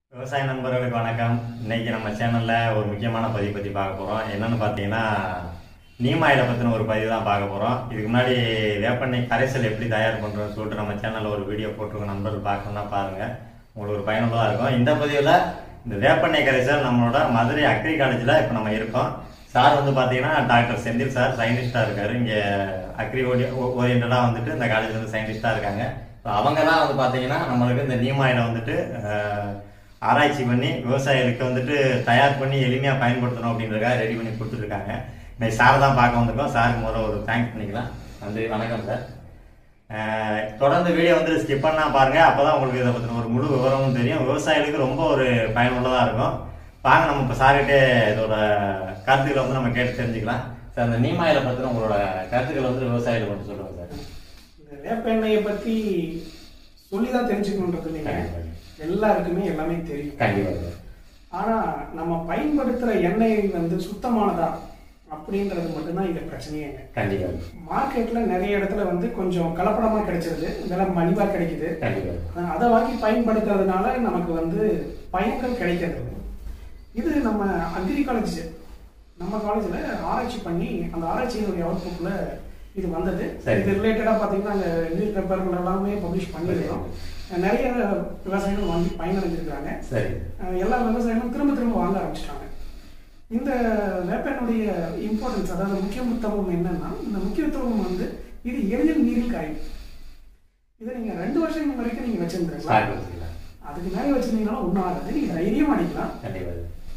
விவசாய நண்பர்களுக்கு வணக்கம் இன்னைக்கு நம்ம சேனல்ல ஒரு முக்கியமான பதிவு பத்தி பார்க்க போறோம் என்னன்னு பார்த்தீங்கன்னா நீமாயில பத்தின ஒரு பதிவு தான் பார்க்க போறோம் இதுக்கு முன்னாடி வேப்பெண்ணெய் கரைசல் எப்படி தயார் பண்றோம்னு சொல்லிட்டு நம்ம சேனல்ல ஒரு வீடியோ போட்டிருக்கோம் நண்பர்கள் பார்க்கணும்னா பாருங்க உங்களுக்கு ஒரு பயனுள்ளதா இருக்கும் இந்த பதிவுல இந்த வேப்பெண்ணெய் கரைசல் நம்மளோட மதுரை அக்ரி காலேஜில் இப்போ நம்ம இருக்கோம் சார் வந்து பார்த்தீங்கன்னா டாக்டர் செந்தில் சார் சயின்டிஸ்டாக இருக்காரு இங்கே அக்ரி ஓடி ஓரியன்டாக வந்துட்டு இந்த காலேஜில் வந்து சயின்டிஸ்டாக இருக்காங்க So அவங்க தான் வந்து பார்த்தீங்கன்னா நம்மளுக்கு இந்த நீமாயில வந்துட்டு அஹ், ஆராய்ச்சி பண்ணி விவசாயிகளுக்கு வந்துட்டு தயார் பண்ணி எளிமையாக பயன்படுத்தணும் அப்படின்றதுக்காக ரெடி பண்ணி கொடுத்துருக்காங்க இன்னைக்கு சார் தான் பார்க்க வந்திருக்கோம் சாருக்கு முதல்ல ஒரு தேங்க்ஸ் பண்ணிக்கலாம் நன்றி வணக்கம் சார் அஹ், தொடர்ந்து வீடியோ வந்து ஸ்கிப் பண்ணா பாருங்க அப்பதான் உங்களுக்கு இதை பற்றின ஒரு முழு விவரமும் தெரியும் விவசாயிகளுக்கு ரொம்ப ஒரு பயனுள்ளதா இருக்கும் வாங்க நம்ம இப்போ சார்கிட்டே இதோட கருத்துக்களை வந்து நம்ம கேட்டு தெரிஞ்சுக்கலாம் சார் இந்த நீமாயில பற்றின உங்களோட கருத்துக்களை வந்து விவசாயிகள் கொஞ்சம் சொல்லுங்க சார் இந்த வேப்ப எண்ணெயை பத்தி சொல்லி தான் தெரிஞ்சுக்கணுன்றது இல்லைங்க எல்லாருக்குமே எல்லாமே தெரியும் கண்டிப்பா சார் ஆனா நம்ம பயன்படுத்துற எண்ணெய் வந்து சுத்தமானதா அப்படின்றது மட்டும்தான் இங்க பிரச்சனையே கண்டிப்பா மார்க்கெட்ல நிறைய இடத்துல வந்து கொஞ்சம் கலப்படமா கிடைச்சிருது விலை மலிவா கிடைக்குது கண்டிப்பா ஆனா, அதை வாங்கி பயன்படுத்துறதுனால நமக்கு வந்து பயன்கள் கிடைக்கிறது இல்ல. இது நம்ம அக்ரி காலேஜ் நம்ம காலேஜ்ல ஆராய்ச்சி பண்ணி அந்த ஆராய்ச்சியினுடைய அவுட்புட்ல இது வந்தது சரி. இது ரிலேட்டடா பாத்தீங்கன்னா அந்த நியூஸ் பேப்பர்கள் எல்லாமே பப்ளிஷ் பண்ணியிருக்கோம் நிறைய விவசாயிகள் வாங்கி பயனடைஞ்சிருக்காங்க சரி அஹ் எல்லா விவசாயிகளும் திரும்ப திரும்ப வாங்க ஆரம்பிச்சிட்டாங்க இந்த வேப்பனுடைய இம்பார்ட்டன்ஸ் அதாவது முக்கியத்துவம் என்னன்னா இந்த முக்கியத்துவம் வந்து இது எளிதில் நீரில் காயும் இதை நீங்க ரெண்டு வருஷம் வரைக்கும் நீங்க வச்சிருந்தீங்களா ஸ்டார்ட் வச்சுக்கலாம் அதுக்கு மேலே வச்சிருந்தீங்கன்னா ஒன்றும் ஆகாது நீங்க தைரியமா அடிக்கலாம் கண்டிப்பா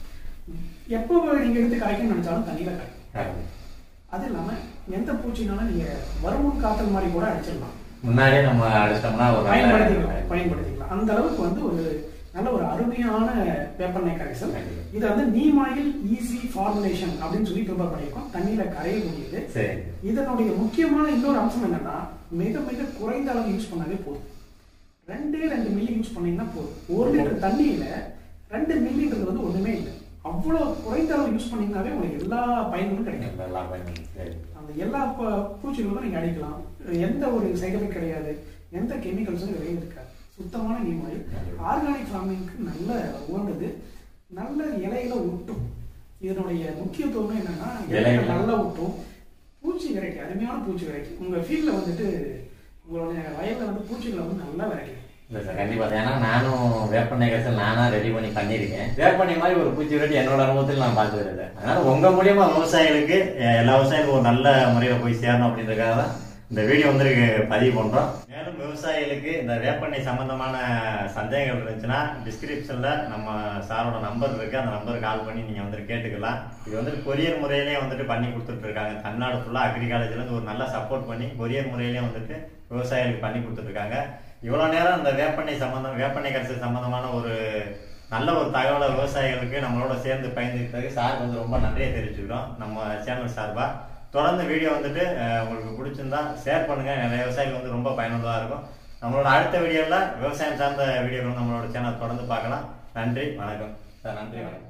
எப்போ நீங்க எடுத்து கரைக்கணும்னு நினைச்சாலும் தண்ணியில காயும் கண்டிப்பா. அது இல்லாம எந்த பூச்சினாலும் நீங்க வருமுன் காத்தல் மாதிரி கூட அடிச்சிடலாம் முன்னாடியே நம்ம அடிச்சிட்டோம்னா ஒரு நல்ல- பயன்படுத்திக்கலாம் பயன்படுத்திக்கலாம் அந்த அளவுக்கு வந்து ஒரு நல்ல ஒரு அருமையான வேப்பெண்ணெய் கரைசல் கண்டிப்பா. இது வந்து நீமாயில் ஈஸி ஃபார்முலேஷன் அப்படின்னு சொல்லி ப்ரிப்பேர் பண்ணியிருக்கோம் தண்ணியில கரையக்கூடியது சரி இதனுடைய முக்கியமான இன்னொரு அம்சம் என்னன்னா மிக மிக குறைந்த அளவு யூஸ் பண்ணாலே போதும் ரெண்டே ரெண்டு மில்லி யூஸ் பண்ணீங்கன்னா போதும் ஒரு லிட்டர் தண்ணியில ரெண்டு மில்லின்றது வந்து ஒண்ணுமே இல்லை அவ்வளோ குறைந்த அளவு யூஸ் பண்ணீங்கன்னாவே உங்களுக்கு எல்லா பயன்களும் கிடைக்கும் நல்லா பண்ணி சரி அந்த எல்லா ப- பூச்சிகளும் நீங்க அடிக்கலாம் எந்த ஒரு சைடு எஃபெக்ட் கிடையாது எந்த கெமிக்கல்ஸும் கிடையாது இருக்காது சுத்தமான நீமாயில் ஆர்கானிக் ஃபார்மிங்க்கு நல்ல உகந்தது நல்ல இலையில ஒட்டும் இதனுடைய முக்கியத்துவம் என்னன்னா இலையில இலையில. நல்லா ஒட்டும் பூச்சி வெரைட்டி அருமையான பூச்சி வெரைட்டி உங்க ஃபீல்ட்ல வந்துட்டு உங்களுடைய வயல்ல வந்து பூச்சிகளை வந்து நல்லா வெரைட்டி இல்ல சார் கண்டிப்பா ஏன்னா நானும் வேப்பெண்ணெய் கரைசல் நானா ரெடி பண்ணி பண்ணிருக்கேன் வேப்பெண்ணெய் மாதிரி ஒரு பூச்சி வெரைட்டி என்னோட அனுபவத்தில் நான் பார்த்தது இல்லை அதனால உங்க மூலியமா விவசாயிகளுக்கு அஹ், எல்லா விவசாயிகளுக்கும் ஒரு நல்ல முறையில போய் சேரணும் அப்படின்றதுக்காக தான் இந்த வீடியோ வந்து பதிவு பண்றோம் மேலும் விவசாயிகளுக்கு இந்த வேப்பெண்ணெய் சம்பந்தமான சந்தேகங்கள் இருந்துச்சுன்னா டிஸ்கிரிப்ஷன்ல நம்ம சாரோட நம்பர் இருக்கு அந்த நம்பருக்கு கால் பண்ணி நீங்க வந்து கேட்டுக்கலாம் இது வந்துட்டு கொரியர் முறையிலேயே வந்துட்டு பண்ணி கொடுத்துட்டு இருக்காங்க தமிழ்நாடு ஃபுல்லா அக்ரி காலேஜ்ல இருந்து ஒரு நல்ல சப்போர்ட் பண்ணி கொரியர் முறையிலேயே வந்துட்டு விவசாயிகளுக்கு பண்ணி கொடுத்துட்டு இருக்காங்க இவ்வளவு நேரம் இந்த வேப்பெண்ணெய் சம்பந்தம் வேப்பெண்ணெய் கரைசல் சம்பந்தமான ஒரு நல்ல ஒரு தகவலை விவசாயிகளுக்கு நம்மளோட சேர்ந்து பயந்துக்கிட்டதுக்கு சார் வந்து ரொம்ப நன்றியை தெரிவிச்சுக்கிறோம் நம்ம சேனல் சார்பா தொடர்ந்து வீடியோ வந்துட்டு அஹ், உங்களுக்கு பிடிச்சிருந்தா ஷேர் பண்ணுங்க நிறைய விவசாயிகள் வந்து ரொம்ப பயனுள்ளதா இருக்கும் நம்மளோட அடுத்த வீடியோவில் விவசாயம் சார்ந்த வீடியோக்கள் நம்மளோட சேனல் தொடர்ந்து பார்க்கலாம் நன்றி வணக்கம் சார் நன்றி வணக்கம்